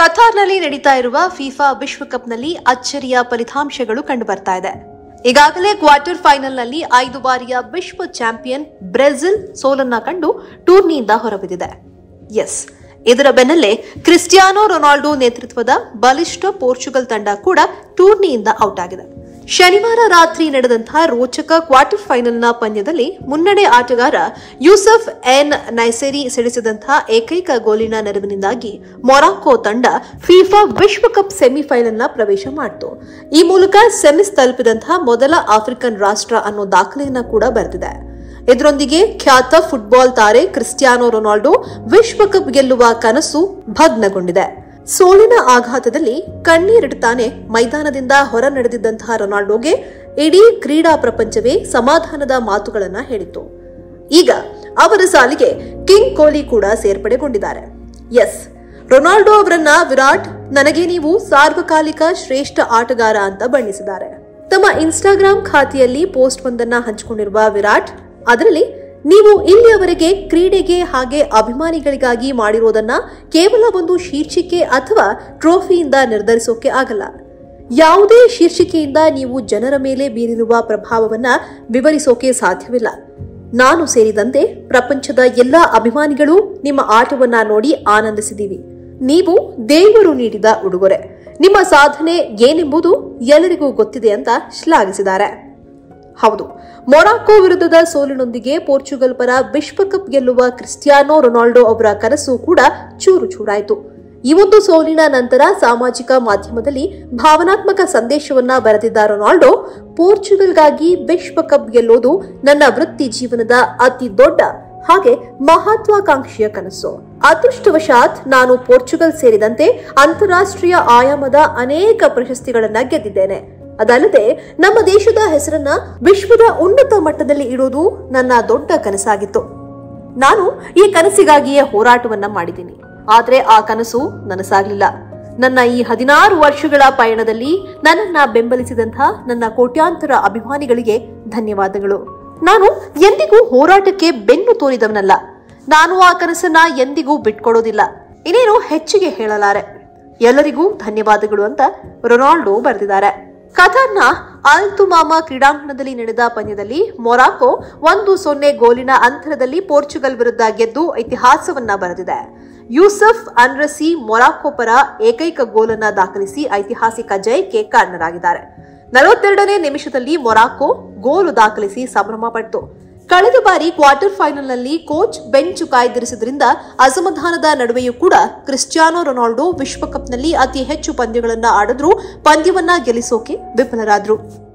ಕತಾರ್ನಲ್ಲಿ ನಡೀತಾ ಇರುವ ಫಿಫಾ ವಿಶ್ವಕಪ್ನಲ್ಲಿ ಅಚ್ಚರಿಯ ಫಲಿತಾಂಶಗಳು ಕಂಡುಬರ್ತಾ ಇದೆ ಈಗಾಗಲೇ ಕ್ವಾರ್ಟರ್ ಫೈನಲ್ನಲ್ಲಿ ಐದು ಬಾರಿಯ ವಿಶ್ವ ಚಾಂಪಿಯನ್ ಬ್ರೆಜಿಲ್ ಸೋಲನ್ನ ಕಂಡು ಟೂರ್ನಿಯಿಂದ ಹೊರಬಿದ್ದಿದೆ ಎಸ್ ಇದರ ಬೆನ್ನಲ್ಲೇ ಕ್ರಿಸ್ಟಿಯಾನೋ ರೊನಾಲ್ಡೋ ನೇತೃತ್ವದ ಬಲಿಷ್ಠ ಪೋರ್ಚುಗಲ್ ತಂಡ ಕೂಡ ಟೂರ್ನಿಯಿಂದ ಔಟ್ ಆಗಿದೆ ಶನಿವಾರ ರಾತ್ರಿ ನಡೆದಂತಹ ರೋಚಕ ಕ್ವಾರ್ಟರ್ ಫೈನಲ್ನ ಪಂದ್ಯದಲ್ಲಿ ಮುನ್ನಡೆ ಆಟಗಾರ ಯೂಸಫ್ ಎನ್ ನೈಸೆರಿ ಸಿಡಿಸಿದಂತಹ ಏಕೈಕ ಗೋಲಿನ ನೆರವಿನಿಂದಾಗಿ ಮೊರಾಕೊ ತಂಡ ಫಿಫಾ ವಿಶ್ವಕಪ್ ಸೆಮಿಫೈನಲ್ನ ಪ್ರವೇಶ ಮಾಡಿತು ಈ ಮೂಲಕ ಸೆಮಿಸ್ ತಲುಪಿದಂತಹ ಮೊದಲ ಆಫ್ರಿಕನ್ ರಾಷ್ಟ್ರ ಅನ್ನೋ ದಾಖಲೆಯನ್ನ ಕೂಡ ಬರೆದಿದೆ ಇದರೊಂದಿಗೆ ಖ್ಯಾತ ಫುಟ್ಬಾಲ್ ತಾರೆ ಕ್ರಿಸ್ಟಿಯಾನೋ ರೊನಾಲ್ಡೋ ವಿಶ್ವಕಪ್ ಗೆಲ್ಲುವ ಕನಸು ಭಗ್ನಗೊಂಡಿದೆ ಸೋಲಿನ ಆಘಾತದಲ್ಲಿ ಕಣ್ಣೀರಿಡುತ್ತಾನೆ ಮೈದಾನದಿಂದ ಹೊರ ನಡೆದಿದ್ದಂತಹ ರೊನಾಲ್ಡೋಗೆ ಇಡೀ ಕ್ರೀಡಾ ಪ್ರಪಂಚವೇ ಸಮಾಧಾನದ ಮಾತುಗಳನ್ನ ಹೇಳಿತ್ತು ಈಗ ಅವರ ಸಾಲಿಗೆ ಕಿಂಗ್ ಕೊಹ್ಲಿ ಕೂಡ ಸೇರ್ಪಡೆಗೊಂಡಿದ್ದಾರೆ ಎಸ್ ರೊನಾಲ್ಡೋ ಅವರನ್ನ ವಿರಾಟ್ ನನಗೆ ನೀವು ಸಾರ್ವಕಾಲಿಕ ಶ್ರೇಷ್ಠ ಆಟಗಾರ ಅಂತ ಬಣ್ಣಿಸಿದ್ದಾರೆ ತಮ್ಮ ಇನ್ಸ್ಟಾಗ್ರಾಂ ಖಾತೆಯಲ್ಲಿ ಪೋಸ್ಟ್ ಒಂದನ್ನ ಹಂಚಿಕೊಂಡಿರುವ ವಿರಾಟ್ ಅದರಲ್ಲಿ ನೀವು ಇಲ್ಲಿಯವರೆಗೆ ಕ್ರೀಡೆಗೆ ಹಾಗೆ ಅಭಿಮಾನಿಗಳಿಗಾಗಿ ಮಾಡಿರೋದನ್ನ ಕೇವಲ ಒಂದು ಶೀರ್ಷಿಕೆ ಅಥವಾ ಟ್ರೋಫಿಯಿಂದ ನಿರ್ಧರಿಸೋಕೆ ಆಗಲ್ಲ ಯಾವುದೇ ಶೀರ್ಷಿಕೆಯಿಂದ ನೀವು ಜನರ ಮೇಲೆ ಬೀರಿರುವ ಪ್ರಭಾವವನ್ನ ವಿವರಿಸೋಕೆ ಸಾಧ್ಯವಿಲ್ಲ ನಾನು ಸೇರಿದಂತೆ ಪ್ರಪಂಚದ ಎಲ್ಲ ಅಭಿಮಾನಿಗಳು ನಿಮ್ಮ ಆಟವನ್ನ ನೋಡಿ ಆನಂದಿಸಿದ್ದೀವಿ ನೀವು ದೇವರು ನೀಡಿದ ಉಡುಗೊರೆ ನಿಮ್ಮ ಸಾಧನೆ ಏನೆಂಬುದು ಎಲ್ಲರಿಗೂ ಗೊತ್ತಿದೆ ಅಂತ ಶ್ಲಾಘಿಸಿದ್ದಾರೆ ಹೌದು ಮೊರಾಕೊ ವಿರುದ್ಧದ ಸೋಲಿನೊಂದಿಗೆ ಪೋರ್ಚುಗಲ್ ಪರ ವಿಶ್ವಕಪ್ ಗೆಲ್ಲುವ ಕ್ರಿಸ್ಟಿಯಾನೋ ರೊನಾಲ್ಡೋ ಅವರ ಕನಸು ಕೂಡ ಚೂರು ಚೂರಾಯಿತು ಈ ಒಂದು ಸೋಲಿನ ನಂತರ ಸಾಮಾಜಿಕ ಮಾಧ್ಯಮದಲ್ಲಿ ಭಾವನಾತ್ಮಕ ಸಂದೇಶವನ್ನ ಬರೆದಿದ್ದ ರೊನಾಲ್ಡೋ ಪೋರ್ಚುಗಲ್ಗಾಗಿ ವಿಶ್ವಕಪ್ ಗೆಲ್ಲೋದು ನನ್ನ ವೃತ್ತಿ ಜೀವನದ ಅತಿ ದೊಡ್ಡ ಹಾಗೆ ಮಹತ್ವಾಕಾಂಕ್ಷೆಯ ಕನಸು ಅದೃಷ್ಟವಶಾತ್ ನಾನು ಪೋರ್ಚುಗಲ್ ಸೇರಿದಂತೆ ಅಂತಾರಾಷ್ಟ್ರೀಯ ಆಯಾಮದ ಅನೇಕ ಪ್ರಶಸ್ತಿಗಳನ್ನ ಗೆದ್ದಿದ್ದೇನೆ ಅದಲ್ಲದೆ ನಮ್ಮ ದೇಶದ ಹೆಸರನ್ನ ವಿಶ್ವದ ಉನ್ನತ ಮಟ್ಟದಲ್ಲಿ ಇಡೋದು ನನ್ನ ದೊಡ್ಡ ಕನಸಾಗಿತ್ತು ನಾನು ಈ ಕನಸಿಗಾಗಿಯೇ ಹೋರಾಟವನ್ನ ಮಾಡಿದ್ದೀನಿ ಆದ್ರೆ ಆ ಕನಸು ನನಸಾಗ್ಲಿಲ್ಲ ನನ್ನ ಈ ಹದಿನಾರು ವರ್ಷಗಳ ಪಯಣದಲ್ಲಿ ನನ್ನನ್ನ ಬೆಂಬಲಿಸಿದಂತಹ ನನ್ನ ಕೋಟ್ಯಾಂತರ ಅಭಿಮಾನಿಗಳಿಗೆ ಧನ್ಯವಾದಗಳು ನಾನು ಎಂದಿಗೂ ಹೋರಾಟಕ್ಕೆ ಬೆನ್ನು ತೋರಿದವನಲ್ಲ ನಾನು ಆ ಕನಸನ್ನ ಎಂದಿಗೂ ಬಿಟ್ಕೊಡೋದಿಲ್ಲ ಇನ್ನೇನು ಹೆಚ್ಚಿಗೆ ಹೇಳಲಾರೆ ಎಲ್ಲರಿಗೂ ಧನ್ಯವಾದಗಳು ಅಂತ ರೊನಾಲ್ಡೋ ಬರೆದಿದ್ದಾರೆ ಕತಾರ್ನ ಅಲ್ ತುಮಾಮಾ ಕ್ರೀಡಾಂಗಣದಲ್ಲಿ ನಡೆದ ಪಂದ್ಯದಲ್ಲಿ ಮೊರಾಕೊ ಒಂದು ಸೊನ್ನೆ ಗೋಲಿನ ಅಂತರದಲ್ಲಿ ಪೋರ್ಚುಗಲ್ ವಿರುದ್ಧ ಗೆದ್ದು ಇತಿಹಾಸವನ್ನ ಬರೆದಿದೆ ಯೂಸಫ್ ಅನ್ರಸಿ ಮೊರಾಕೊ ಪರ ಏಕೈಕ ಗೋಲನ್ನ ದಾಖಲಿಸಿ ಐತಿಹಾಸಿಕ ಜಯಕ್ಕೆ ಕಾರಣರಾಗಿದ್ದಾರೆ ನಲವತ್ತೆರಡನೇ ನಿಮಿಷದಲ್ಲಿ ಮೊರಾಕೊ ಗೋಲು ದಾಖಲಿಸಿ ಸಂಭ್ರಮ ಪಟ್ಟಿತು ಕಳೆದ ಬಾರಿ ಕ್ವಾರ್ಟರ್ ಫೈನಲ್ನಲ್ಲಿ ಕೋಚ್ ಬೆಂಚ್ ಕಾಯ್ದಿರಿಸಿದ್ರಿಂದ ಅಸಮಾಧಾನದ ನಡುವೆಯೂ ಕೂಡ ಕ್ರಿಸ್ಟಿಯಾನೋ ರೊನಾಲ್ಡೋ ವಿಶ್ವಕಪ್ನಲ್ಲಿ ಅತಿ ಹೆಚ್ಚು ಪಂದ್ಯಗಳನ್ನ ಆಡಿದ್ರೂ ಪಂದ್ಯವನ್ನ ಗೆಲ್ಲಿಸೋಕೆ ವಿಫಲರಾದ್ರು